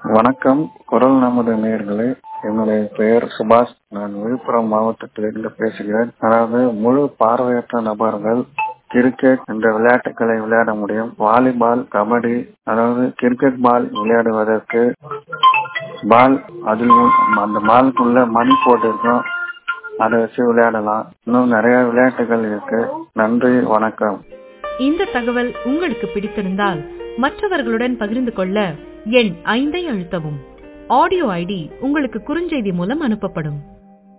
வணக்கம் குரல் நமது நேயர்களே என்னுடைய பெயர் சுபாஷ் நான் விழுப்புரம் மாவட்டத்திலிருந்து பேசுகிறேன் அதாவது முழு பார்வையற்ற நபர்கள் கிரிக்கெட் என்ற விளையாட்டுகளை விளையாட முடியும் வாலிபால் கபடி அதாவது கிரிக்கெட் பால் விளையாடுவதற்கு பால் அதில் அந்த பாலுக்குள்ள மணி போட்டிருக்கும் அதை வச்சு விளையாடலாம் இன்னும் நிறைய விளையாட்டுகள் இருக்கு நன்றி வணக்கம் இந்த தகவல் உங்களுக்கு பிடித்திருந்தால் மற்றவர்களுடன் பகிர்ந்து கொள்ள எண் ஐந்தை அழுத்தவும் ஆடியோ ஐடி உங்களுக்கு குறுஞ்செய்தி மூலம் அனுப்பப்படும்